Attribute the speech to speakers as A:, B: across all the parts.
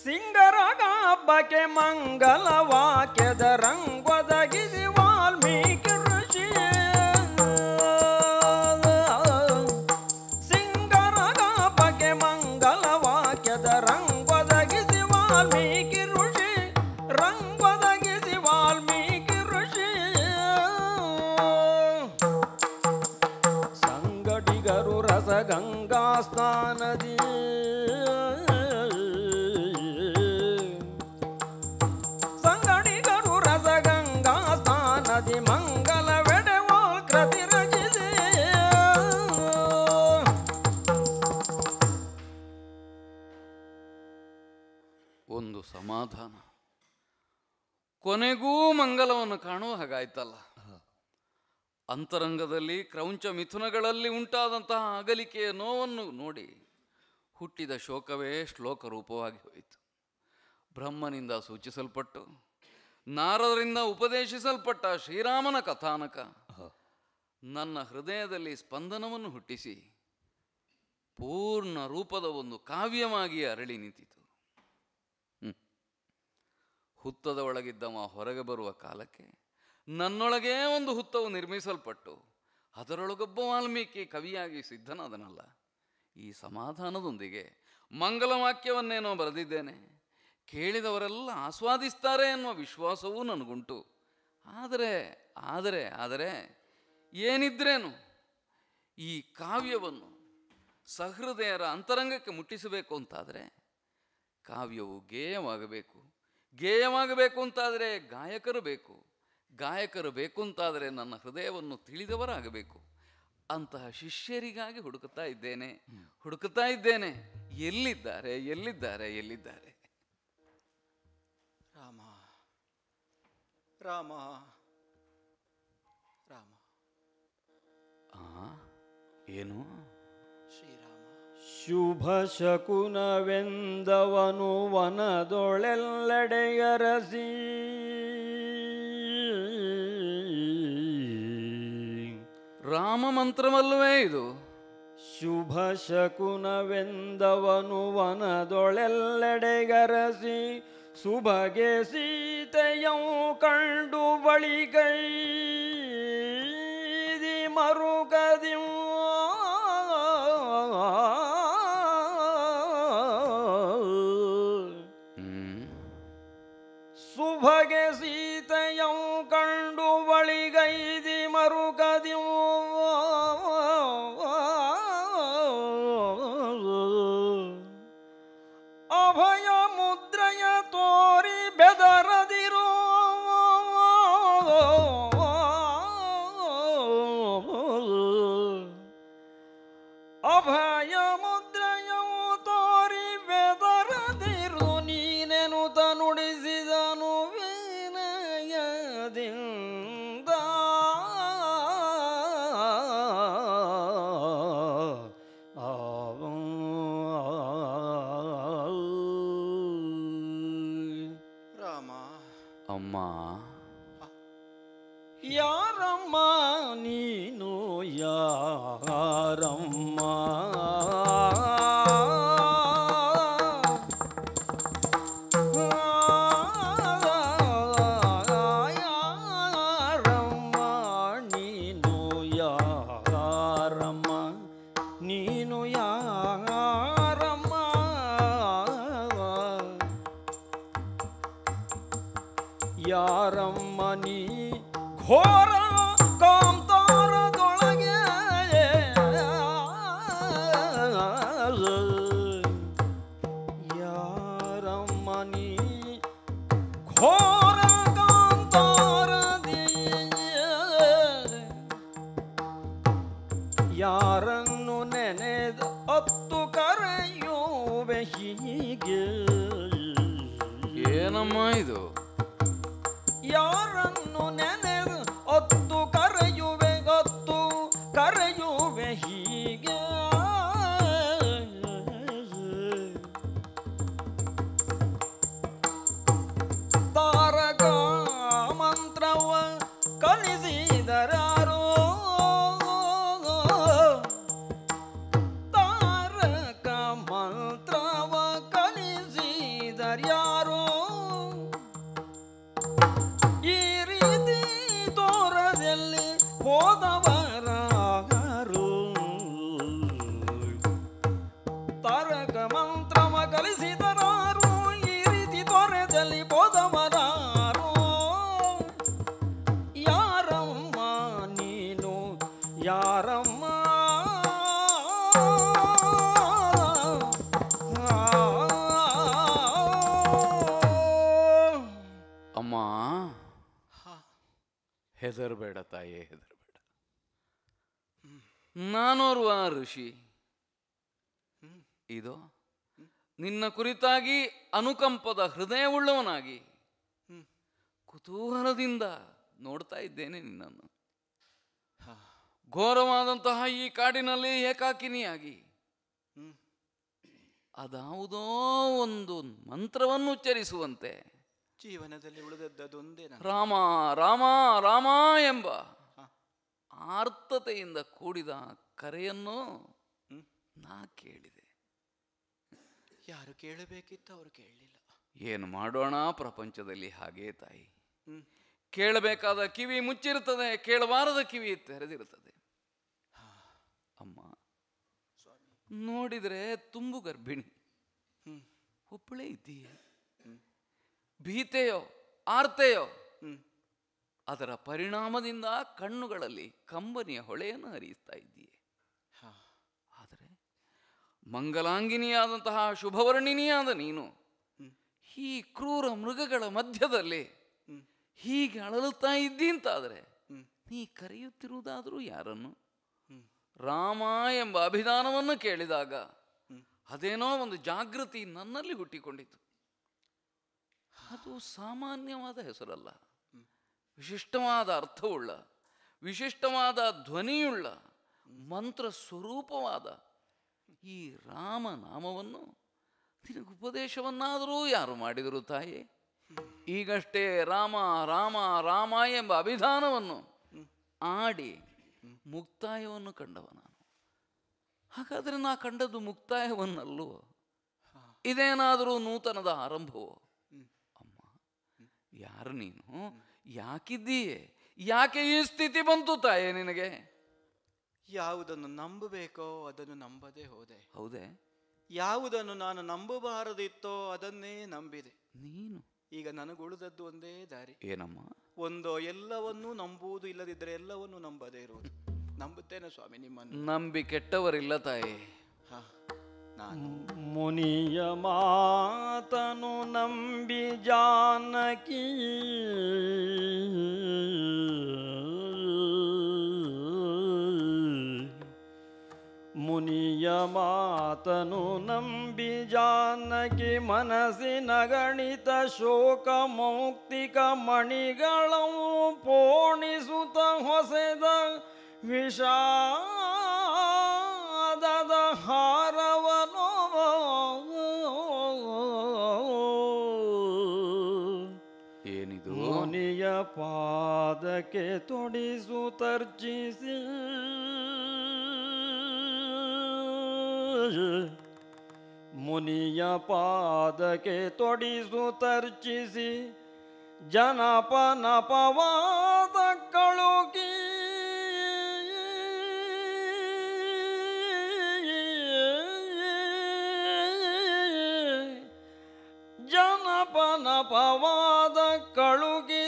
A: ಸಿಂಗರಗ ಹಬ್ಬಕ್ಕೆ ಮಂಗಲ ವಾಕ್ಯದ ರಂಗೊದಗಿಸಿ ವಾಲ್ಮೀಕಿ ಋಷಿ ಸಿಂಗರಗ ಹಬ್ಬಕ್ಕೆ ಮಂಗಲ ವಾಕ್ಯದ ರಂಗೊದಗಿಸಿ ವಾಲ್ಮೀಕಿ ಋಷಿ ರಂಗೊದಗಿಸಿ ವಾಲ್ಮೀಕಿ ಋಷಿ ಸಂಗಡಿಗರು ರಸಗಂಗಾ ಸ್ನಾನದಿ ಸಂಗಡಿಗರು ರಸಗಂಗಾ ಸ್ನಾನದಿ ಮಂಗಲವೆಡೆವೋ ಕೃತಿ ರಚಿಸಿ
B: ಒಂದು ಸಮಾಧಾನ ಕೊನೆಗೂ ಮಂಗಲವನ್ನು ಕಾಣುವ ಹಾಗಾಯ್ತಲ್ಲ ಅಂತರಂಗದಲ್ಲಿ ಕ್ರೌಂಚ ಮಿಥುನಗಳಲ್ಲಿ ಉಂಟಾದಂತಹ ಅಗಲಿಕೆಯ ನೋವನ್ನು ನೋಡಿ ಹುಟ್ಟಿದ ಶೋಕವೇ ಶ್ಲೋಕ ರೂಪವಾಗಿ ಹೋಯಿತು ಬ್ರಹ್ಮನಿಂದ ಸೂಚಿಸಲ್ಪಟ್ಟು ನಾರದರಿಂದ ಉಪದೇಶಿಸಲ್ಪಟ್ಟ ಶ್ರೀರಾಮನ ಕಥಾನಕ ನನ್ನ ಹೃದಯದಲ್ಲಿ ಸ್ಪಂದನವನ್ನು ಹುಟ್ಟಿಸಿ ಪೂರ್ಣ ರೂಪದ ಒಂದು ಕಾವ್ಯವಾಗಿ ಅರಳಿ ನಿಂತಿತು ಹ್ಮ್. ಹುತ್ತದ ಒಳಗಿದ್ದವ ಹೊರಗೆ ಬರುವ ಕಾಲಕ್ಕೆ ನನ್ನೊಳಗೇ ಒಂದು ಹುತ್ತವು ನಿರ್ಮಿಸಲ್ಪಟ್ಟು ಅದರೊಳಗೊಬ್ಬ ವಾಲ್ಮೀಕಿ ಕವಿಯಾಗಿ ಸಿದ್ಧನಾದನಲ್ಲ ಈ ಸಮಾಧಾನದೊಂದಿಗೆ ಮಂಗಲವಾಕ್ಯವನ್ನೇನೋ ಬರೆದಿದ್ದೇನೆ ಕೇಳಿದವರೆಲ್ಲ ಆಸ್ವಾದಿಸ್ತಾರೆ ಎನ್ನುವ ವಿಶ್ವಾಸವೂ ನನಗುಂಟು ಆದರೆ ಆದರೆ ಆದರೆ ಏನಿದ್ರೇನು ಈ ಕಾವ್ಯವನ್ನು ಸಹೃದಯರ ಅಂತರಂಗಕ್ಕೆ ಮುಟ್ಟಿಸಬೇಕು ಅಂತಾದರೆ ಕಾವ್ಯವು ಗೇಯವಾಗಬೇಕು ಗೇಯವಾಗಬೇಕು ಅಂತಾದರೆ ಗಾಯಕರು ಬೇಕು ಗಾಯಕರು ಬೇಕು ಅಂತಾದರೆ ನನ್ನ ಹೃದಯವನ್ನು ತಿಳಿದವರಾಗಬೇಕು ಅಂತಹ ಶಿಷ್ಯರಿಗಾಗಿ ಹುಡುಕುತ್ತಾ ಇದ್ದೇನೆ ಹುಡುಕುತ್ತಾ ಇದ್ದೇನೆ ಎಲ್ಲಿದ್ದಾರೆ ಎಲ್ಲಿದ್ದಾರೆ ಎಲ್ಲಿದ್ದಾರೆ
C: ರಾಮ ರಾಮ ರಾಮ
B: ಆ ಏನು
C: ಶ್ರೀರಾಮ
A: ಶುಭ ಶಕುನವೆಂದವನು ವನದೊಳೆಲ್ಲೆಡೆಯರಸಿ
B: ರಾಮ ಮಂತ್ರವಲ್ಲವೇ ಇದು
A: ಶುಭ ಶಕುನವೆಂದವನು ವನದೊಳೆಲ್ಲೆಡೆಗರಸಿ ಸುಭಗೆ ಸೀತೆಯಂ ಕಂಡು ಬಳಿಗೈದಿ ಮರುಗದಿಂ
B: ಹ್ಮ್
A: ಸುಭಗೆ ಸೀತೆಯಂ ಕಂಡು ಬಳಿಗೈದಿ ಮರುಗದಿಂ ಅಭಯ ಮುದ್ರೆಯ ತೋರಿ ಬೆದರದಿರೋ ಅಭಯ ಮುದ್ರೆಯವು ತೋರಿ ಬೆದರದಿರು ನೀನೆನುತ ನುಡಿಸಿದನು ವಿನಯದಿಂದ
C: ರಾಮ
B: ಅಮ್ಮ
A: ಯಾರಮ್ಮ ನೀನು ಯಾರಮ್ಮ ಯಾರಮ್ಮ ನೀನು ಯಾರಮ್ಮ ನೀನು ಯಾರಮ್ಮ ಯಾರಮ್ಮ ನೀ ಘೋರ ಕಾಂತಾರದೊಳಗೆ ಯಾರಮ್ಮ ನೀ ಘೋರ ಕಾಂತಾರದಿ ಯಾರನ್ನು ನೆನೆದ ಹತ್ತು ಕರೆಯುವೆ ಹೀಗೆ
B: ಏನಮ್ಮ ಇದು
A: ಯಾರನ್ನು ನೆನೆದು ಹೊತ್ತು ಕರೆಯುವೆ ಗೊತ್ತು ಕರೆಯುವೆ ಹೀಗೆ ತಾರಕ ಮಂತ್ರವ ಕಲಿಸಿದರಾರೋ ತಾರಕ ಮಂತ್ರವ ಕಲಿಸಿದರಾರೋ ಯಾರೋ ಈ ರೀತಿ ತೋರದಲ್ಲಿ ಹೋದವರಾರು ತಾರಕ ಮಂತ್ರಮ ಕಲಿಸಿದರಾರು ಈ ರೀತಿ ತೋರದಲ್ಲಿ ಹೋದವರಾರು ಯಾರಮ್ಮ ನೀನು ಯಾರಮ್ಮ
B: ಅಮ್ಮ
C: ಹಾ
B: ಹೆದರಬೇಡ ತಾಯೇ ಹೆದರಬೇಡ ನಾನೋರ್ವ ಋಷಿ ಇದು ನಿನ್ನ ಕುರಿತಾಗಿ ಅನುಕಂಪದ ಹೃದಯವುಳ್ಳವನಾಗಿ
C: ಹ್ಮ್.
B: ಕುತೂಹಲದಿಂದ ನೋಡ್ತಾ ಇದ್ದೇನೆ ನಿನ್ನನ್ನು
C: ಹಾ
B: ಘೋರವಾದಂತಹ ಈ ಕಾಡಿನಲ್ಲಿ ಏಕಾಕಿನಿಯಾಗಿ
C: ಹ್ಮ್
B: ಅದಾವುದೋ ಒಂದು ಮಂತ್ರವನ್ನು ಉಚ್ಚರಿಸುವಂತೆ
C: ಜೀವನದಲ್ಲಿ ಉಳಿದದ್ದೊಂದೇ ನಾನು
B: ರಾಮ ರಾಮ ರಾಮ ಎಂಬ
C: ಹಾ.
B: ಆರ್ತತೆಯಿಂದ ಕೂಡಿದ ಕರೆಯನ್ನು
C: ಹ್ಮ್.
B: ನಾ ಕೇಳಿದೆ
C: ಯಾರು ಕೇಳಬೇಕಿತ್ತು ಅವರು ಕೇಳಲಿಲ್ಲ
B: ಏನು ಮಾಡೋಣ ಪ್ರಪಂಚದಲ್ಲಿ ಹಾಗೇ ತಾಯಿ
C: ಹ್ಮ್
B: ಕೇಳಬೇಕಾದ ಕಿವಿ ಮುಚ್ಚಿರುತ್ತದೆ ಕೇಳಬಾರದ ಕಿವಿ ತೆರೆದಿರುತ್ತದೆ
C: ಹಾ
B: ಅಮ್ಮ
C: ಸ್ವಾಮಿ
B: ನೋಡಿದರೆ ತುಂಬು ಗರ್ಭಿಣಿ
C: ಹ್ಮ್
B: ಒಬ್ಬಳೇ ಇದ್ದೀಯೆ
C: ಹ್ಮ್.
B: ಭೀತೆಯೋ ಆರ್ತೆಯೋ
C: ಹ್ಮ್
B: ಅದರ ಪರಿಣಾಮದಿಂದ ಕಣ್ಣುಗಳಲ್ಲಿ ಕಂಬನಿಯ ಹೊಳೆಯನ್ನು ಹರಿಸ್ತಾ ಇದ್ದೀಯೆ
C: ಹಾ
B: ಆದರೆ ಮಂಗಲಾಂಗಿನಿಯಾದಂತಹ ಶುಭವರ್ಣಿನಿಯಾದ ನೀನು
C: ಹ್ಮ್
B: ಈ ಕ್ರೂರ ಮೃಗಗಳ ಮಧ್ಯದಲ್ಲಿ
C: ಹ್ಮ್
B: ಹೀಗೆ ಅಳಲುತ್ತಾ ಇದ್ದೀಂತಾದರೆ
C: ಹ್ಮ್
B: ನೀ ಕರೆಯುತ್ತಿರುವುದಾದರೂ ಯಾರನ್ನು
C: ಹ್ಮ್
B: ರಾಮ ಎಂಬ ಅಭಿಧಾನವನ್ನು ಕೇಳಿದಾಗ
C: ಹ್ಮ್.
B: ಅದೇನೋ ಒಂದು ಜಾಗೃತಿ ನನ್ನಲ್ಲಿ ಹುಟ್ಟಿಕೊಂಡಿತು ಅದು ಸಾಮಾನ್ಯವಾದ ಹೆಸರಲ್ಲ ವಿಶಿಷ್ಟವಾದ ಅರ್ಥವುಳ್ಳ ವಿಶಿಷ್ಟವಾದ ಧ್ವನಿಯುಳ್ಳ ಮಂತ್ರ ಸ್ವರೂಪವಾದ ಈ ರಾಮನಾಮವನ್ನು ನಿನಗೆ ಉಪದೇಶವನ್ನಾದರೂ ಯಾರು ಮಾಡಿದರು ತಾಯಿ ಈಗಷ್ಟೇ ರಾಮ ರಾಮ ರಾಮ ಎಂಬ ಅಭಿಧಾನವನ್ನು ಆಡಿ ಮುಕ್ತಾಯವನ್ನು ಕಂಡವ ನಾನು ಹಾಗಾದರೆ ನಾ ಕಂಡದ್ದು ಮುಕ್ತಾಯವನ್ನಲ್ಲೋ ಇದೇನಾದರೂ ನೂತನದ ಆರಂಭವೋ
C: ಹ್ಮ್.
B: ಅಮ್ಮ ಯಾರು ನೀನು ಯಾಕಿದ್ದೀಯೆ ಯಾಕೆ ಈ ಸ್ಥಿತಿ ಬಂತು ತಾಯೇ ನಿನಗೆ
C: ಯಾವುದನ್ನು ನಂಬಬೇಕೋ ಅದನ್ನು ನಂಬದೇ ಹೋದೆ
B: ಹೌದೇ
C: ಯಾವುದನ್ನು ನಾನು ನಂಬಬಾರದಿತ್ತೋ ಅದನ್ನೇ ನಂಬಿದೆ
B: ನೀನು
C: ಈಗ ನನಗುಳಿದದ್ದು ಒಂದೇ ದಾರಿ
B: ಏನಮ್ಮ
C: ಒಂದೋ ಎಲ್ಲವನ್ನೂ ನಂಬುವುದು ಇಲ್ಲದಿದ್ದರೆ ಎಲ್ಲವನ್ನೂ ನಂಬದೇ ಇರುವುದು ನಂಬುತ್ತೇನೆ ಸ್ವಾಮಿ ನಿಮ್ಮನ್ನು
B: ನಂಬಿ ಕೆಟ್ಟವರಿಲ್ಲ ತಾಯಿ
C: ಹಾ ನಾನು
A: ಮುನಿಯ ಮಾತನು ನಂಬಿ ಜಾನಕಿ ಮುನಿಯ ಮಾತನು ನಂಬಿ ಜಾನಕಿ ಮನಸ್ಸಿನ ಗಣಿತ ಶೋಕ ಮೌಕ್ತಿಕ ಮಣಿಗಳವು ಪೋಣಿಸುತ್ತ ಹೊಸೆದ ವಿಷಾದದ ಹಾರವನು
B: ಏನಿದು
A: ಮುನಿಯ ಪಾದಕ್ಕೆ ತೊಡಿಸು ತರ್ಚಿಸಿ ಮುನಿಯ ಪಾದಕ್ಕೆ ತೊಡಿಸು ತರ್ಚಿಸಿ ಜನಪನಪವಾದ ಕಳುಕಿ ಜನಪನಪವಾದ ಕಳುಗಿ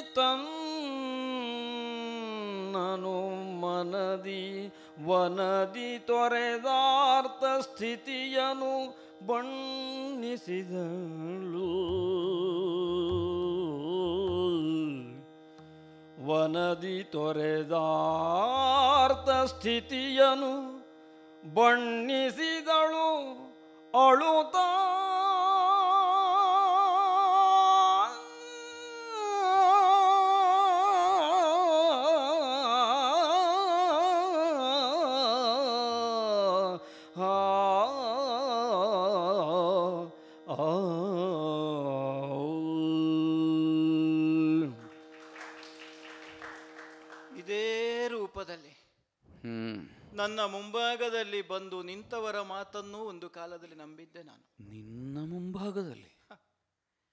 A: ತನ್ನನು ಮನದಿ ವನದಿ ತೊರೆದಾರ್ಥ ಸ್ಥಿತಿಯನು ಬಣ್ಣಿಸಿದಳು ವನದಿ ತೊರೆದಾರ್ಥ ಸ್ಥಿತಿಯನು ಬಣ್ಣಿಸಿದಳು ಅಳುತ್ತಾ
C: ಇದೇ ರೂಪದಲ್ಲಿ
B: ಹ್ಮ್
C: ನನ್ನ ಮುಂಭಾಗದಲ್ಲಿ ಬಂದು ನಿಂತವರ ಮಾತನ್ನು ಒಂದು ಕಾಲದಲ್ಲಿ ನಂಬಿದ್ದೆ ನಾನು
B: ನಿನ್ನ ಮುಂಭಾಗದಲ್ಲಿ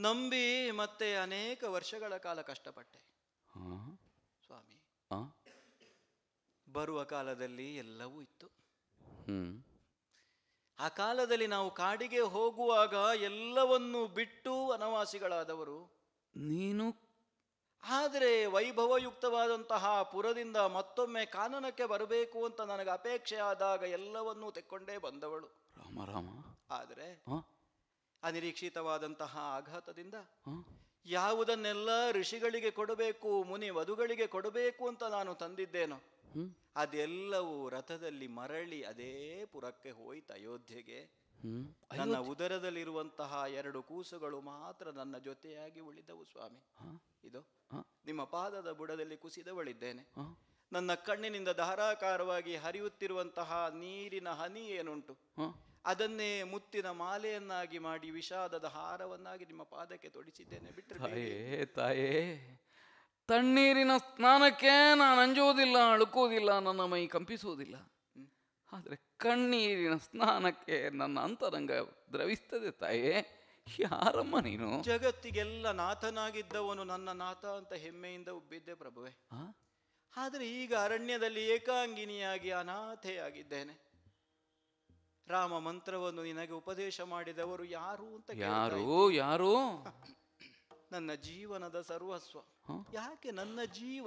C: ನಂಬಿ ಮತ್ತೆ ಅನೇಕ ವರ್ಷಗಳ ಕಾಲ ಕಷ್ಟಪಟ್ಟೆ
B: ಹಾ
C: ಸ್ವಾಮಿ
B: ಹಾ
C: ಬರುವ ಕಾಲದಲ್ಲಿ ಎಲ್ಲವೂ ಇತ್ತು
B: ಹ್ಮ್
C: ಆ ಕಾಲದಲ್ಲಿ ನಾವು ಕಾಡಿಗೆ ಹೋಗುವಾಗ ಎಲ್ಲವನ್ನು ಬಿಟ್ಟು ವನವಾಸಿಗಳಾದವರು
B: ನೀನು
C: ಆದರೆ ವೈಭವಯುಕ್ತವಾದಂತಹ ಪುರದಿಂದ ಮತ್ತೊಮ್ಮೆ ಕಾನನಕ್ಕೆ ಬರಬೇಕು ಅಂತ ನನಗೆ ಅಪೇಕ್ಷೆ ಆದಾಗ ಎಲ್ಲವನ್ನೂ ತೆಕ್ಕೊಂಡೇ ಬಂದವಳು
B: ರಾಮ ರಾಮ
C: ಆದರೆ
B: ಹಾ
C: ಅನಿರೀಕ್ಷಿತವಾದಂತಹ ಆಘಾತದಿಂದ
B: ಹಾ
C: ಯಾವುದನ್ನೆಲ್ಲ ಋಷಿಗಳಿಗೆ ಕೊಡಬೇಕು ಮುನಿ ವಧುಗಳಿಗೆ ಕೊಡಬೇಕು ಅಂತ ನಾನು ತಂದಿದ್ದೇನೋ
B: ಹ್ಮ್
C: ಅದೆಲ್ಲವೂ ರಥದಲ್ಲಿ ಮರಳಿ ಅದೇ ಪುರಕ್ಕೆ ಹೋಯ್ತು ಅಯೋಧ್ಯೆಗೆ
B: ಹ್ಮ್
C: ನನ್ನ ಉದರದಲ್ಲಿರುವಂತಹ ಎರಡು ಕೂಸುಗಳು ಮಾತ್ರ ನನ್ನ ಜೊತೆಯಾಗಿ ಉಳಿದವು ಸ್ವಾಮಿ
B: ಹಾ
C: ಇದು
B: ಹಾ
C: ನಿಮ್ಮ ಪಾದದ ಬುಡದಲ್ಲಿ ಕುಸಿದವಳಿದ್ದೇನೆ
B: ಹಾ
C: ನನ್ನ ಕಣ್ಣಿನಿಂದ ಧಾರಾಕಾರವಾಗಿ ಹರಿಯುತ್ತಿರುವಂತಹ ನೀರಿನ ಹನಿ ಏನುಂಟು
B: ಹಾ
C: ಅದನ್ನೇ ಮುತ್ತಿನ ಮಾಲೆಯನ್ನಾಗಿ ಮಾಡಿ ವಿಷಾದದ ಹಾರವನ್ನಾಗಿ ನಿಮ್ಮ ಪಾದಕ್ಕೆ ತೊಡಿಸಿದ್ದೇನೆ ಬಿಟ್ಟರೆ
B: ತಾಯೇ ತಾಯೇ ತಣ್ಣೀರಿನ ಸ್ನಾನಕ್ಕೆ ನಾನು ಅಂಜುವುದಿಲ್ಲ ಅಳುಕೋದಿಲ್ಲ ನನ್ನ ಮೈ ಕಂಪಿಸುವುದಿಲ್ಲ ಆದರೆ ಕಣ್ಣೀರಿನ ಸ್ನಾನಕ್ಕೆ ನನ್ನ ಅಂತರಂಗ ದ್ರವಿಸ್ತದೆ ತಾಯೇ ಯಾರಮ್ಮ ನೀನು
C: ಜಗತ್ತಿಗೆಲ್ಲ ನಾಥನಾಗಿದ್ದವನು ನನ್ನ ನಾಥ ಅಂತ ಹೆಮ್ಮೆಯಿಂದ ಉಬ್ಬಿದ್ದೆ ಪ್ರಭುವೆ
B: ಆ?
C: ಆದರೆ ಈಗ ಅರಣ್ಯದಲ್ಲಿ ಏಕಾಂಗಿನಿಯಾಗಿ ಅನಾಥೆಯಾಗಿದ್ದೇನೆ ರಾಮ ಮಂತ್ರವನ್ನು ನಿನಗೆ ಉಪದೇಶ ಮಾಡಿದವರು ಯಾರು ಅಂತ ಕೇಳ್ತಾ
B: ಯಾರು
C: ಇದ್ದೆ.
B: ಯಾರು
C: ನನ್ನ ಜೀವನದ ಸರ್ವಸ್ವ
B: ಹ?
C: ಯಾಕೆ ನನ್ನ ಜೀವ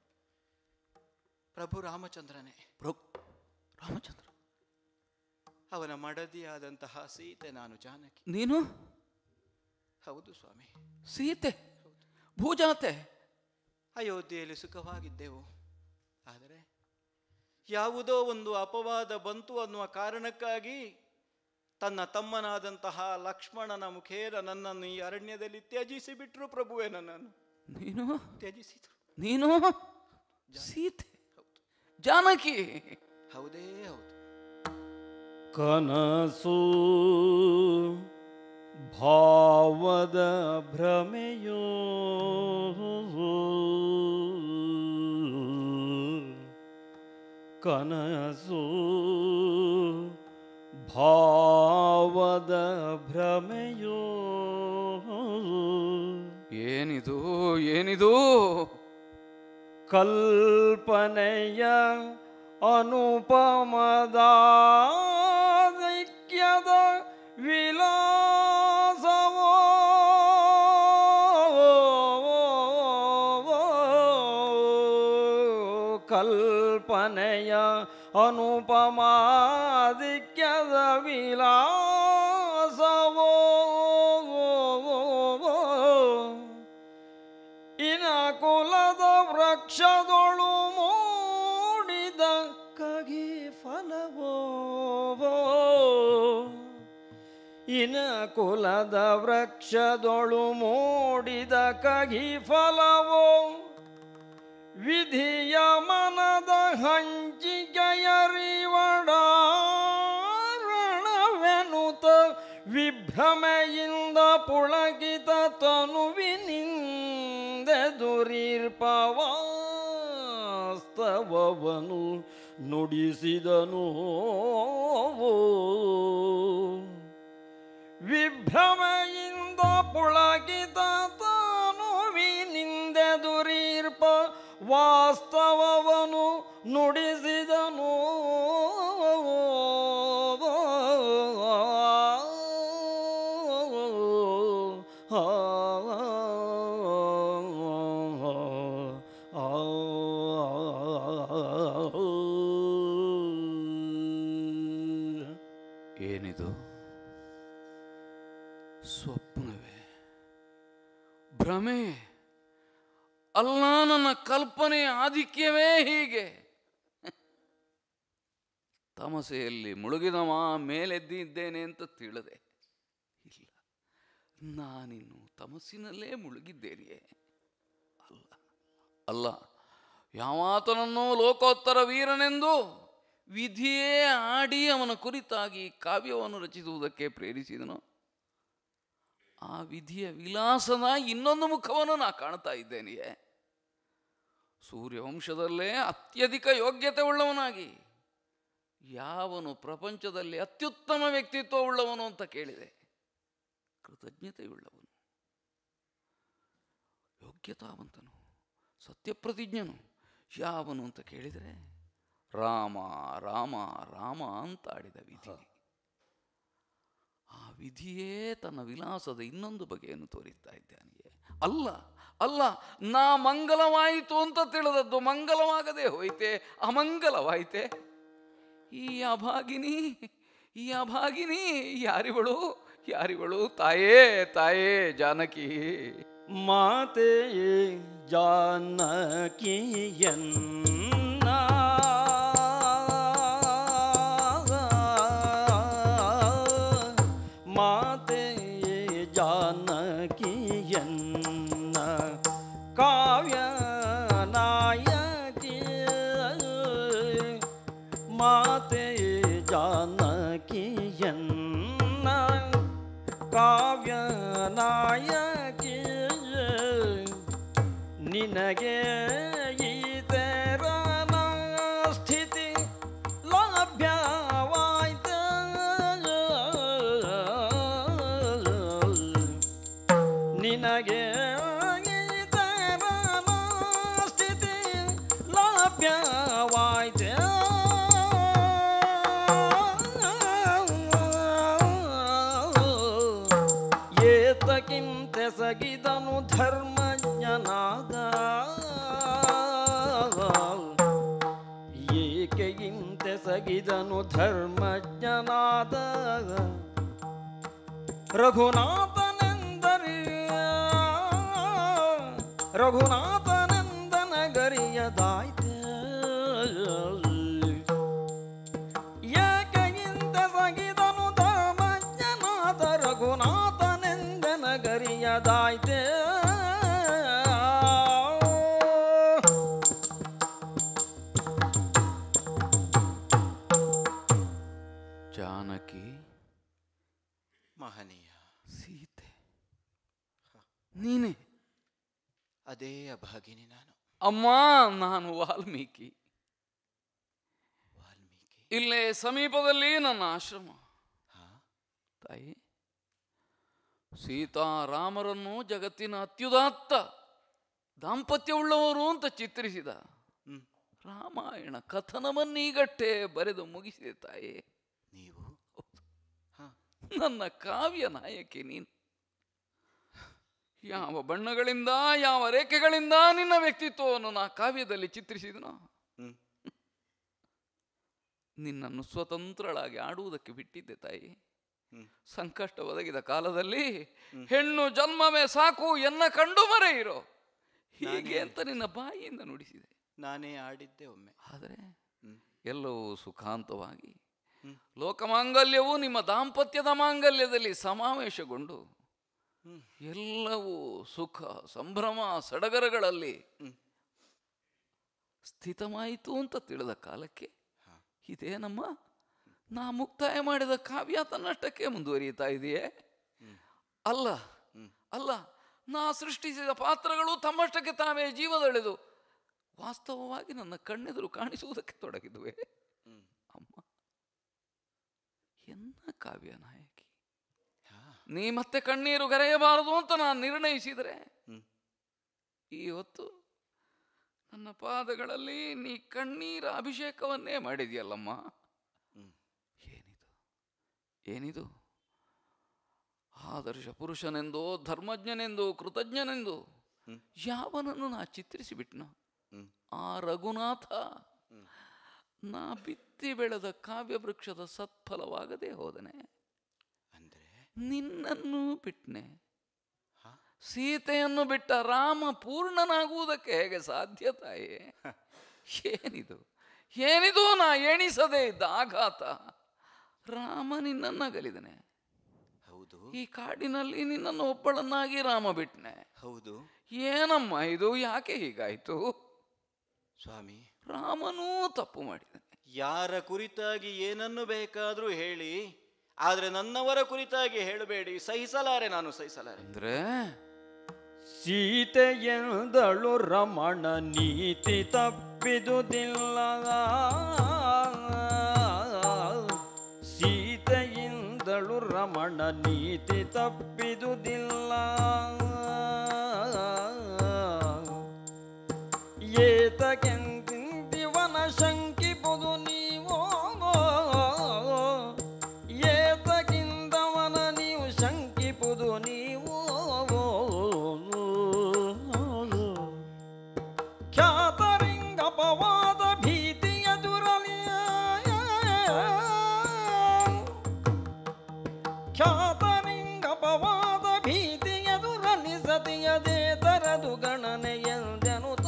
C: ಪ್ರಭು ರಾಮಚಂದ್ರನೇ
B: ಪ್ರಭು ರಾಮಚಂದ್ರ
C: ಅವನ ಮಡದಿಯಾದಂತಹ ಸೀತೆ ನಾನು ಜಾನಕಿ
B: ನೀನು
C: ಹೌದು ಸ್ವಾಮಿ
B: ಸೀತೆ ಭೂಜಾತೆ
C: ಅಯೋಧ್ಯೆಯಲ್ಲಿ ಸುಖವಾಗಿದ್ದೆವು ಆದರೆ ಯಾವುದೋ ಒಂದು ಅಪವಾದ ಬಂತು ಅನ್ನುವ ಕಾರಣಕ್ಕಾಗಿ ತನ್ನ ತಮ್ಮನಾದಂತಹ ಲಕ್ಷ್ಮಣನ ಮುಖೇನ ನನ್ನನ್ನು ಈ ಅರಣ್ಯದಲ್ಲಿ ತ್ಯಜಿಸಿ ಬಿಟ್ರು ಪ್ರಭುವೆ ನನ್ನನ್ನು
B: ನೀನು
C: ತ್ಯಜಿಸಿದ್ರು
B: ನೀನು ಸೀತೆ ಜಾನಕಿ
C: ಹೌದೇ ಹೌದು
A: ಕನಸು ಭಾವದ ಭ್ರಮೆಯೋ ಕನಸು ಭಾವದ ಭ್ರಮೆಯೋ
B: ಏನಿದು ಏನಿದು
A: ಕಲ್ಪನೆಯ ಅನುಪಮದ ದೈಕ್ಯದ ವಿಲಾಸವೋ ಕಲ್ಪನೆಯ ಅನುಪಮಾದಿಕ್ಯದ ವಿಲಾಸವೋ ಇನ ಕುಲದ ವೃಕ್ಷದೊಳು ಮೂಡಿದ ಕಗಿ ಫಲವೋ ಇನ ಕುಲದ ವೃಕ್ಷದೊಳು ಮೂಡಿದ ಕಗಿ ಫಲವೋ ವಿಧಿಯ ಮನದ ಹಂಚಿಕೆಯರಿವಡಾರಣವೆನುತ ವಿಭ್ರಮೆಯಿಂದ ಪುಳಗಿತ ತನುವಿನಿಂದೆ ದುರೀರ್ಪವಾಸ್ತವವನು ನುಡಿಸಿದನು ವಿಭ್ರಮೆಯಿಂದ ಪುಳಗಿತ ತನುವಿನಿಂದೆ ದುರೀರ್ಪ ವಾಸ್ತವವನು ನುಡಿಸಿದನು
B: ಏನಿದು ಸ್ವಪ್ನವೇ ಭ್ರಮೆ ಅಲ್ಲ ನನ್ನ ಕಲ್ಪನೆ ಆಧಿಕ್ಯವೇ ಹೀಗೆ ತಮಸೆಯಲ್ಲಿ ಮುಳುಗಿದವ ಮೇಲೆದ್ದಿದ್ದೇನೆ ಅಂತ ತಿಳಿದೆ ಇಲ್ಲ ನಾನಿನ್ನು ತಮಸ್ಸಿನಲ್ಲೇ ಮುಳುಗಿದ್ದೇನೆಯೇ ಅಲ್ಲ ಅಲ್ಲ ಯಾವಾತನನ್ನು ಲೋಕೋತ್ತರ ವೀರನೆಂದು ವಿಧಿಯೇ ಆಡಿ ಅವನ ಕುರಿತಾಗಿ ಕಾವ್ಯವನ್ನು ರಚಿಸುವುದಕ್ಕೆ ಪ್ರೇರಿಸಿದನು ಆ ವಿಧಿಯ ವಿಲಾಸದ ಇನ್ನೊಂದು ಮುಖವನ್ನು ನಾ ಕಾಣ್ತಾ ಇದ್ದೇನೆಯೇ ಸೂರ್ಯವಂಶದಲ್ಲೇ ಅತ್ಯಧಿಕ ಯೋಗ್ಯತೆ ಉಳ್ಳವನಾಗಿ ಯಾವನು ಪ್ರಪಂಚದಲ್ಲಿ ಅತ್ಯುತ್ತಮ ವ್ಯಕ್ತಿತ್ವ ಉಳ್ಳವನು ಅಂತ ಕೇಳಿದೆ ಕೃತಜ್ಞತೆಯುಳ್ಳವನು ಯೋಗ್ಯತಾವಂತನು ಸತ್ಯಪ್ರತಿಜ್ಞನು ಯಾವನು ಅಂತ ಕೇಳಿದರೆ ರಾಮ ರಾಮ ರಾಮ ಅಂತ ಆಡಿದ ವಿಧಿ ಆ ವಿಧಿಯೇ ತನ್ನ ವಿಲಾಸದ ಇನ್ನೊಂದು ಬಗೆಯನ್ನು ತೋರಿಸ್ತಾ ಇದ್ದಾನೆ ಅಲ್ಲ ಅಲ್ಲ ನಾ ಮಂಗಲವಾಯಿತು ಅಂತ ತಿಳಿದದ್ದು ಮಂಗಲವಾಗದೆ ಹೋಯ್ತೆ ಅಮಂಗಲವಾಯ್ತೆ ಈ ಅಭಾಗಿನಿ ಈ ಅಭಾಗಿನಿ ಯಾರಿವಳು ಯಾರಿವಳು ತಾಯೇ ತಾಯೇ ಜಾನಕಿ
A: ಮಾತೆ ಜಾನಕಿಯನ್ನ ಮಾತೆ ಜಾನಕಿಯನ್ನ ಕಾವ್ಯ ನಾಯಕಿ ಮಾತೆ ಜಾನಕಿಯನ್ನ ಕಾವ್ಯ ನಾಯಕಿ ನಿನಗೆ ಈ ತೆರನ ಸ್ಥಿತಿ ಲಭ್ಯವಾಯ್ತ ನಿನಗೆ ಈ ತೆರನ ಸ್ಥಿತಿ ಲಭ್ಯವಾಯ್ತ ಏತಕ್ಕಿಂತೆಸಗಿದನು ಧರ್ಮಜ್ಞನಾದ ಏಕೆಯಿಂತೆಸಗಿದನು ಧರ್ಮಜ್ಞನಾದ ರಘುನಾಥನೆಂದರಿಯ ರಘುನಾಥನೆಂದನ ಗರಿಯದಾಯ್ತೆ ಏಕೆಯಿಂದ ಸಗಿದನು ಧರ್ಮಜ್ಞನಾದ ರಘುನಾಥನೆಂದನ ಗರಿಯದಾಯ್ತೆ
B: ಜಾನಕಿ
C: ಮಹನೀಯ
B: ಸೀತೆ ನೀನೇ
C: ಅದೇ ಅಭಾಗಿನಿ ನಾನು
B: ಅಮ್ಮ ನಾನು ವಾಲ್ಮೀಕಿ
C: ವಾಲ್ಮೀಕಿ
B: ಇಲ್ಲೇ ಸಮೀಪದಲ್ಲಿ ನನ್ನ ಆಶ್ರಮ
C: ಹಾ
B: ತಾಯಿ ಸೀತಾರಾಮರನ್ನು ಜಗತ್ತಿನ ಅತ್ಯುದಾತ್ತ ದಾಂಪತ್ಯವುಳ್ಳವರು ಅಂತ ಚಿತ್ರಿಸಿದ
C: ಹ್ಮ್
B: ರಾಮಾಯಣ ಕಥನವನ್ನೀಗಟ್ಟೆ ಬರೆದು ಮುಗಿಸಿದೆ ತಾಯಿ
C: ನೀವು ಹಾ
B: ನನ್ನ ಕಾವ್ಯ ನಾಯಕಿ ನೀನು ಯಾವ ಬಣ್ಣಗಳಿಂದ ಯಾವ ರೇಖೆಗಳಿಂದ ನಿನ್ನ ವ್ಯಕ್ತಿತ್ವವನ್ನು ನಾ ಕಾವ್ಯದಲ್ಲಿ ಚಿತ್ರಿಸಿದನೋ
C: ಹ್ಮ್
B: ನಿನ್ನನ್ನು ಸ್ವತಂತ್ರಳಾಗಿ ಆಡುವುದಕ್ಕೆ ಬಿಟ್ಟಿದ್ದೆ ತಾಯಿ
C: ಹ್ಮ್
B: ಸಂಕಷ್ಟ ಒದಗಿದ ಕಾಲದಲ್ಲಿ ಹೆಣ್ಣು ಜನ್ಮವೇ ಸಾಕು ಎನ್ನ ಕಂಡು ಮರೆ ಇರೋ ಹೀಗೆ ಅಂತ ನಿನ್ನ ಬಾಯಿಯಿಂದ ನುಡಿಸಿದೆ
C: ನಾನೇ ಆಡಿದ್ದೆ ಒಮ್ಮೆ
B: ಆದರೆ
C: ಹ್ಮ್
B: ಎಲ್ಲವೂ ಸುಖಾಂತವಾಗಿ
C: ಹ್ಮ್.
B: ಲೋಕಮಾಂಗಲ್ಯವು ನಿಮ್ಮ ದಾಂಪತ್ಯದ ಮಾಂಗಲ್ಯದಲ್ಲಿ ಸಮಾವೇಶಗೊಂಡು
C: ಹ್ಮ್.
B: ಎಲ್ಲವೂ ಸುಖ ಸಂಭ್ರಮ ಸಡಗರಗಳಲ್ಲಿ
C: ಹ್ಮ್.
B: ಸ್ಥಿತವಾಯಿತು ಅಂತ ತಿಳಿದ ಕಾಲಕ್ಕೆ
C: ಹಾ.
B: ಇದೇನಮ್ಮ ನಾ ಮುಕ್ತಾಯ ಮಾಡಿದ ಕಾವ್ಯ ತನ್ನಷ್ಟಕ್ಕೆ ಮುಂದುವರಿಯುತ್ತಾ ಇದೆಯೇ
C: ಹ್ಮ್.
B: ಅಲ್ಲ
C: ಹ್ಮ್.
B: ಅಲ್ಲ ನಾ ಸೃಷ್ಟಿಸಿದ ಪಾತ್ರಗಳು ತಮ್ಮಷ್ಟಕ್ಕೆ ತಾವೇ ಜೀವದಳೆದು ವಾಸ್ತವವಾಗಿ ನನ್ನ ಕಣ್ಣೆದುರು ಕಾಣಿಸುವುದಕ್ಕೆ ತೊಡಗಿದುವೆ
C: ಹ್ಮ್.
B: ಅಮ್ಮ ಎನ್ನ ಕಾವ್ಯ ನಾಯಕಿ
C: ಹಾ
B: ನೀ ಮತ್ತೆ ಕಣ್ಣೀರು ಗರೆಯಬಾರದು ಅಂತ ನಾನು ನಿರ್ಣಯಿಸಿದರೆ
C: ಹ್ಮ್.
B: ಈ ಹೊತ್ತು ನನ್ನ ಪಾದಗಳಲ್ಲಿ ನೀ ಕಣ್ಣೀರ ಅಭಿಷೇಕವನ್ನೇ ಮಾಡಿದ್ಯಲ್ಲಮ್ಮ
C: ಹ್ಮ್.
B: ಏನಿದು ಏನಿದು ಆದರ್ಶ ಪುರುಷನೆಂದೋ ಧರ್ಮಜ್ಞನೆಂದೋ ಕೃತಜ್ಞನೆಂದು
C: ಹ್ಮ್.
B: ಯಾವನನ್ನು ನಾ ಚಿತ್ರಿಸಿಬಿಟ್ನ
C: ಹ್ಮ್.
B: ಆ ರಘುನಾಥ
C: ಹ್ಮ್.
B: ನಾ ಬಿತ್ತಿ ಬೆಳೆದ ಕಾವ್ಯ ವೃಕ್ಷದ ಸತ್ಫಲವಾಗದೆ ಹೋದನೆ
C: ಅಂದ್ರೆ
B: ನಿನ್ನನ್ನು ಬಿಟ್ನೆ
C: ಹಾ
B: ಸೀತೆಯನ್ನು ಬಿಟ್ಟ ರಾಮ ಪೂರ್ಣನಾಗುವುದಕ್ಕೆ ಹೇಗೆ ಸಾಧ್ಯ ತಾಯಿ ಏನಿದು ಏನಿದು ನಾ ಎಣಿಸದೇ ಇದ್ದ ಆಘಾತ ರಾಮ ನಿನ್ನನ್ನು ಅಗಲಿದನೆ
C: ಹೌದು
B: ಈ ಕಾಡಿನಲ್ಲಿ ನಿನ್ನನ್ನು ಒಬ್ಬಳನ್ನಾಗಿ ರಾಮ ಬಿಟ್ನೆ
C: ಹೌದು
B: ಏನಮ್ಮ ಇದು ಯಾಕೆ ಹೀಗಾಯ್ತು
C: ಸ್ವಾಮಿ
B: ರಾಮನೂ ತಪ್ಪು ಮಾಡಿದನೆ
C: ಯಾರ ಕುರಿತಾಗಿ ಏನನ್ನು ಬೇಕಾದರೂ ಹೇಳಿ ಆದ್ರೆ ನನ್ನವರ ಕುರಿತಾಗಿ ಹೇಳಬೇಡಿ ಸಹಿಸಲಾರೆ ನಾನು ಸಹಿಸಲಾರೆ
B: ಅಂದ್ರೆ
A: ಸೀತೆಯೆಂದಳು ರಮಣ ನೀತಿ ತಪ್ಪಿದುದಿಲ್ಲ ಸೀತೆಯಿಂದಳು ರಮಣ ನೀತಿ ತಪ್ಪಿದುದಿಲ್ಲ ತಪ್ಪಿದುದು ನೀವು ಖ್ಯಾತರಿಂಗಪವಾದ ಭೀತಿಯ ದುರಲಿಯ ಖ್ಯಾತರಿಂಗಪವಾದ ಭೀತಿಯ ದುರಲಿ ಸತಿಯದೇ ತರದು ಗಣನೆಯೆಂದೆನುತ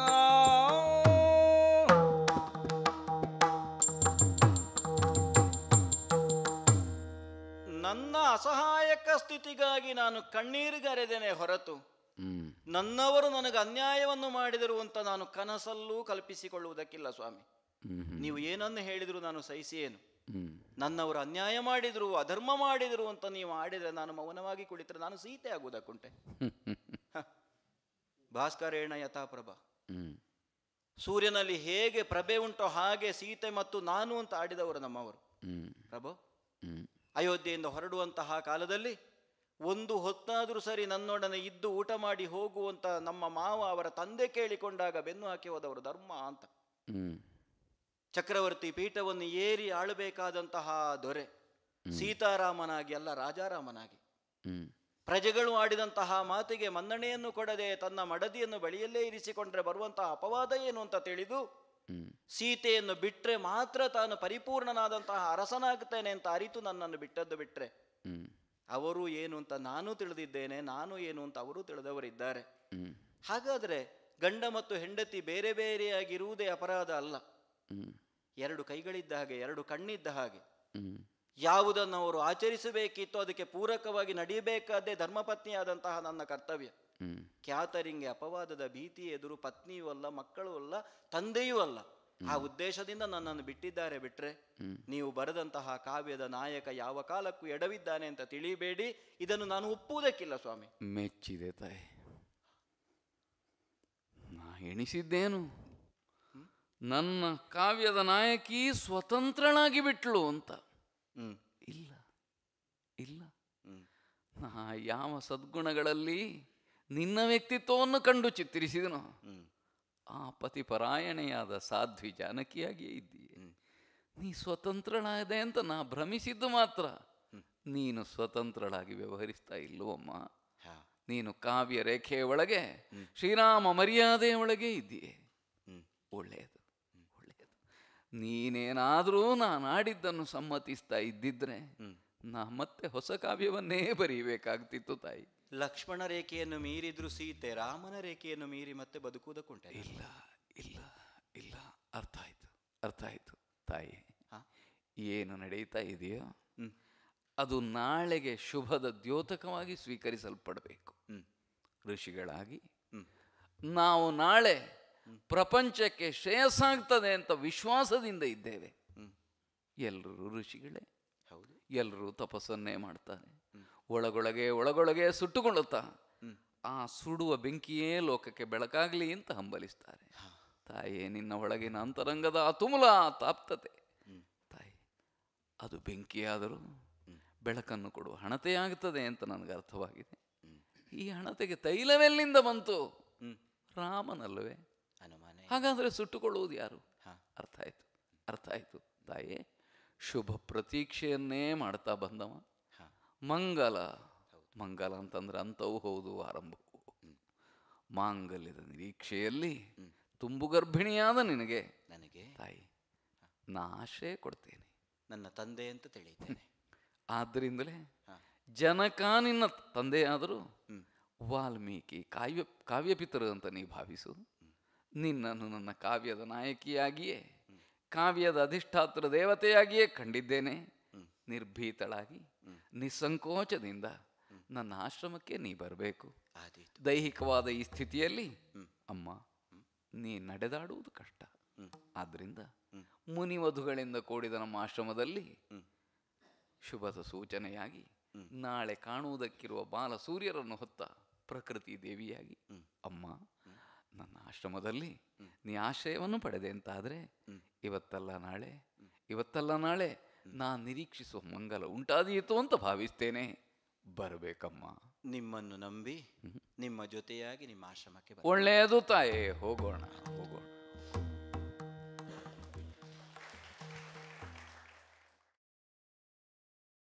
C: ನನ್ನ ಅಸಹಾಯಕ ಸ್ಥಿತಿಗಾಗಿ ನಾನು ಕಣ್ಣೀರಿಗರೆದೇನೆ ಹೊರತು
B: ಹ್ಮ್
C: ನನ್ನವರು ನನಗೆ ಅನ್ಯಾಯವನ್ನು ಮಾಡಿದರು ಅಂತ ನಾನು ಕನಸಲ್ಲೂ ಕಲ್ಪಿಸಿಕೊಳ್ಳುವುದಕ್ಕಿಲ್ಲ ಸ್ವಾಮಿ
B: ಹ್ಮ್ ಹ್ಮ್
C: ನೀವು ಏನನ್ನು ಹೇಳಿದ್ರು ನಾನು ಸಹಿಸಿಯೇನು
B: ಹ್ಮ್
C: ನನ್ನವರು ಅನ್ಯಾಯ ಮಾಡಿದ್ರು ಅಧರ್ಮ ಮಾಡಿದ್ರು ಅಂತ ನೀವು ಆಡಿದರೆ ನಾನು ಮೌನವಾಗಿ ಕುಳಿತರೆ ನಾನು ಸೀತೆ ಆಗುವುದಕ್ಕುಂಟೆ ಹ. ಭಾಸ್ಕರೇಣ ಯಥಾಪ್ರಭ
B: ಹ್ಮ್
C: ಸೂರ್ಯನಲ್ಲಿ ಹೇಗೆ ಪ್ರಭೆ ಉಂಟೋ ಹಾಗೆ ಸೀತೆ ಮತ್ತು ನಾನು ಅಂತ ಆಡಿದವರು ನಮ್ಮವರು
B: ಹ್ಮ್
C: ಪ್ರಭು
B: ಹ್ಮ್
C: ಅಯೋಧ್ಯೆಯಿಂದ ಹೊರಡುವಂತಹ ಕಾಲದಲ್ಲಿ ಒಂದು ಹೊತ್ತಾದರೂ ಸರಿ ನನ್ನೊಡನೆ ಇದ್ದು ಊಟ ಮಾಡಿ ಹೋಗುವಂತ ನಮ್ಮ ಮಾವ ಅವರ ತಂದೆ ಕೇಳಿಕೊಂಡಾಗ ಬೆನ್ನು ಹಾಕಿ ಹೋದವರು ಧರ್ಮ ಅಂತ
B: ಹ್ಮ್
C: ಚಕ್ರವರ್ತಿ ಪೀಠವನ್ನು ಏರಿ ಆಳಬೇಕಾದಂತಹ ದೊರೆ ಸೀತಾರಾಮನಾಗಿ ಅಲ್ಲ ರಾಜಾರಾಮನಾಗಿ
B: ಹ್ಮ್
C: ಪ್ರಜೆಗಳು ಆಡಿದಂತಹ ಮಾತಿಗೆ ಮನ್ನಣೆಯನ್ನು ಕೊಡದೆ ತನ್ನ ಮಡದಿಯನ್ನು ಬಳಿಯಲ್ಲೇ ಇರಿಸಿಕೊಂಡ್ರೆ ಬರುವಂತಹ ಅಪವಾದ ಏನು ಅಂತ ತಿಳಿದು
B: ಹ್ಮ್
C: ಸೀತೆಯನ್ನು ಬಿಟ್ರೆ ಮಾತ್ರ ತಾನು ಪರಿಪೂರ್ಣನಾದಂತಹ ಅರಸನಾಗ್ತೇನೆ ಅಂತ ಅರಿತು ನನ್ನನ್ನು ಬಿಟ್ಟದ್ದು ಬಿಟ್ರೆ
B: ಹ್ಮ್
C: ಅವರು ಏನು ಅಂತ ನಾನು ತಿಳಿದಿದ್ದೇನೆ ನಾನು ಏನು ಅಂತ ಅವರು ತಿಳಿದವರಿದ್ದಾರೆ
B: ಹ್ಮ್
C: ಹಾಗಾದ್ರೆ ಗಂಡ ಮತ್ತು ಹೆಂಡತಿ ಬೇರೆ ಬೇರೆಯಾಗಿರುವುದೇ ಅಪರಾಧ ಅಲ್ಲ
B: ಹ್ಮ್
C: ಎರಡು ಕೈಗಳಿದ್ದ ಹಾಗೆ ಎರಡು ಕಣ್ಣಿದ್ದ ಹಾಗೆ
B: ಹ್ಮ್
C: ಯಾವುದನ್ನು ಅವರು ಆಚರಿಸಬೇಕಿತ್ತು ಅದಕ್ಕೆ ಪೂರಕವಾಗಿ ನಡೆಯಬೇಕಾದ್ದೇ ಧರ್ಮಪತ್ನಿಯಾದಂತಹ ನನ್ನ ಕರ್ತವ್ಯ
B: ಹ್ಮ್
C: ಖ್ಯಾತರಿಂಗೆ ಅಪವಾದದ ಭೀತಿ ಎದುರು ಪತ್ನಿಯೂ ಅಲ್ಲ ಮಕ್ಕಳೂ ಅಲ್ಲ ತಂದೆಯೂ ಅಲ್ಲ ಆ ಉದ್ದೇಶದಿಂದ ನನ್ನನ್ನು ಬಿಟ್ಟಿದ್ದಾರೆ ಬಿಟ್ರೆ
B: ಹ್ಮ್.
C: ನೀವು ಬರೆದಂತಹ ಕಾವ್ಯದ ನಾಯಕ ಯಾವ ಕಾಲಕ್ಕೂ ಎಡವಿದ್ದಾನೆ ಅಂತ ತಿಳಿಬೇಡಿ ಇದನ್ನು ನಾನು ಒಪ್ಪುವುದಕ್ಕಿಲ್ಲ ಸ್ವಾಮಿ
B: ಮೆಚ್ಚಿದೆ ತಾಯಿ ನಾ ಎಣಿಸಿದ್ದೇನು ನನ್ನ ಕಾವ್ಯದ ನಾಯಕಿ ಸ್ವತಂತ್ರಳಾಗಿ ಬಿಟ್ಲು ಅಂತ
C: ಹ್ಮ್
B: ಇಲ್ಲ ಇಲ್ಲ
C: ಹ್ಮ್
B: ನಾ ಯಾವ ಸದ್ಗುಣಗಳಲ್ಲಿ ನಿನ್ನ ವ್ಯಕ್ತಿತ್ವವನ್ನು ಕಂಡು ಚಿತ್ರಿಸಿದನು
C: ಹ್ಮ್
B: ಆ ಪತಿಪರಾಯಣೆಯಾದ ಸಾಧ್ವಿ ಜಾನಕಿಯಾಗಿಯೇ ಇದ್ದೀಯೆ ನೀ ಸ್ವತಂತ್ರಳಾದೆ ಅಂತ ನಾ ಭ್ರಮಿಸಿದ್ದು ಮಾತ್ರ ನೀನು ಸ್ವತಂತ್ರಳಾಗಿ ವ್ಯವಹರಿಸ್ತಾ ಇಲ್ಲವಮ್ಮ
C: ಹಾ
B: ನೀನು ಕಾವ್ಯ ರೇಖೆಯ ಒಳಗೆ ಶ್ರೀರಾಮ ಮರ್ಯಾದೆಯ ಒಳಗೆ ಇದ್ದೀಯೆ
C: ಹ್ಮ್
B: ಒಳ್ಳೆಯದು ಒಳ್ಳೆಯದು ನೀನೇನಾದರೂ ನಾನು ಆಡಿದ್ದನ್ನು ಸಮ್ಮತಿಸ್ತಾ ಇದ್ದಿದ್ರೆ
C: ಹ್ಮ್
B: ನಾ ಮತ್ತೆ ಹೊಸ ಕಾವ್ಯವನ್ನೇ ಬರೀಬೇಕಾಗ್ತಿತ್ತು ತಾಯಿ
C: ಲಕ್ಷ್ಮಣ ರೇಖೆಯನ್ನು ಮೀರಿದ್ರು ಸೀತೆ ರಾಮನ ರೇಖೆಯನ್ನು ಮೀರಿ ಮತ್ತೆ ಬದುಕುವುದಕ್ಕುಂಟೆ
B: ಇಲ್ಲ ಇಲ್ಲ ಇಲ್ಲ ಅರ್ಥ ಆಯ್ತು ಅರ್ಥ ಆಯ್ತು ತಾಯಿ
C: ಹಾ
B: ಏನು ನಡೀತಾ ಇದೆಯೋ
C: ಹ್ಮ್
B: ಅದು ನಾಳೆಗೆ ಶುಭದ ದ್ಯೋತಕವಾಗಿ ಸ್ವೀಕರಿಸಲ್ಪಡಬೇಕು
C: ಹ್ಮ್
B: ಋಷಿಗಳಾಗಿ
C: ಹ್ಮ್
B: ನಾವು ನಾಳೆ ಪ್ರಪಂಚಕ್ಕೆ ಶ್ರೇಯಸ್ಸಾಗ್ತದೆ ಅಂತ ವಿಶ್ವಾಸದಿಂದ ಇದ್ದೇವೆ
C: ಹ್ಮ್
B: ಎಲ್ಲರೂ ಋಷಿಗಳೇ
C: ಹೌದು
B: ಎಲ್ಲರೂ ತಪಸ್ಸನ್ನೇ ಮಾಡ್ತಾರೆ ಒಳಗೊಳಗೆ ಒಳಗೊಳಗೆ ಸುಟ್ಟುಕೊಳ್ಳುತ್ತಾ
C: ಹ್ಮ್
B: ಆ ಸುಡುವ ಬೆಂಕಿಯೇ ಲೋಕಕ್ಕೆ ಬೆಳಕಾಗಲಿ ಅಂತ ಹಂಬಲಿಸ್ತಾರೆ ತಾಯೇ ನಿನ್ನ ಒಳಗಿನ ಅಂತರಂಗದ ಆ ತುಮುಲ ತಾಪ್ತತೆ
C: ಹ್ಮ್
B: ತಾಯಿ ಅದು ಬೆಂಕಿಯಾದರೂ ಬೆಳಕನ್ನು ಕೊಡುವ ಹಣತೆಯಾಗುತ್ತದೆ ಅಂತ ನನಗೆ ಅರ್ಥವಾಗಿದೆ ಈ ಹಣತೆಗೆ ತೈಲವೆಲ್ಲಿಂದ ಬಂತು
C: ಹ್ಮ್
B: ರಾಮನಲ್ಲವೇ
C: ಅನುಮಾನ
B: ಹಾಗಾದರೆ ಸುಟ್ಟುಕೊಳ್ಳುವುದು ಯಾರು
C: ಹಾ
B: ಅರ್ಥ ಆಯ್ತು ಅರ್ಥ ಆಯ್ತು ತಾಯೇ ಶುಭ ಪ್ರತೀಕ್ಷೆಯನ್ನೇ ಮಾಡ್ತಾ ಬಂದವ
C: ಹಾ
B: ಮಂಗಲ ಮಂಗಲ ಅಂತಂದ್ರೆ ಅಂತವೂ ಹೌದು ಆರಂಭವೂ ಮಾಂಗಲ್ಯದ ನಿರೀಕ್ಷೆಯಲ್ಲಿ ತುಂಬು ಗರ್ಭಿಣಿಯಾದ ನಿನಗೆ
C: ನನಗೆ
B: ತಾಯಿ ನಾ ಆಶ್ರಯ ಕೊಡ್ತೇನೆ
C: ನನ್ನ ತಂದೆ ಅಂತ ತಿಳಿಯುತ್ತೇನೆ
B: ಆದ್ದರಿಂದಲೇ
C: ಹಾ
B: ಜನಕ ನಿನ್ನ ತಂದೆಯಾದರೂ
C: ಹ್ಮ್
B: ವಾಲ್ಮೀಕಿ ಕಾವ್ಯ ಕಾವ್ಯಪಿತರು ಅಂತ ನೀ ಭಾವಿಸು ನಿನ್ನನ್ನು ನನ್ನ ಕಾವ್ಯದ ನಾಯಕಿಯಾಗಿಯೇ ಕಾವ್ಯದ ಅಧಿಷ್ಠಾತ್ರ ದೇವತೆಯಾಗಿಯೇ ಕಂಡಿದ್ದೇನೆ ನಿರ್ಭೀತಳಾಗಿ ನಿಸ್ಸಂಕೋಚದಿಂದ ನನ್ನ ಆಶ್ರಮಕ್ಕೆ ನೀ ಬರಬೇಕು
C: ಆದೀತು
B: ದೈಹಿಕವಾದ ಈ ಸ್ಥಿತಿಯಲ್ಲಿ ಅಮ್ಮ ನೀ ನಡೆದಾಡುವುದು ಕಷ್ಟ ಆದ್ದರಿಂದ ಮುನಿವಧುಗಳಿಂದ ಕೂಡಿದ ನಮ್ಮ ಆಶ್ರಮದಲ್ಲಿ ಶುಭದ ಸೂಚನೆಯಾಗಿ ನಾಳೆ ಕಾಣುವುದಕ್ಕಿರುವ ಬಾಲ ಸೂರ್ಯರನ್ನು ಹೊತ್ತ ಪ್ರಕೃತಿ ದೇವಿಯಾಗಿ ಅಮ್ಮ ನನ್ನ ಆಶ್ರಮದಲ್ಲಿ ನೀ ಆಶ್ರಯವನ್ನು ಪಡೆದೆ ಅಂತಾದರೆ ಇವತ್ತಲ್ಲ ನಾಳೆ ಇವತ್ತಲ್ಲ ನಾಳೆ ನಾ ನಿರೀಕ್ಷಿಸುವ ಮಂಗಲ ಉಂಟಾದೀತು ಅಂತ ಭಾವಿಸ್ತೇನೆ ಬರಬೇಕಮ್ಮ
C: ನಿಮ್ಮನ್ನು ನಂಬಿ ನಿಮ್ಮ ಜೊತೆಯಾಗಿ ನಿಮ್ಮ ಆಶ್ರಮಕ್ಕೆ ಬರ
B: ಒಳ್ಳೆಯದು ತಾಯೇ ಹೋಗೋಣ ಹೋಗೋಣ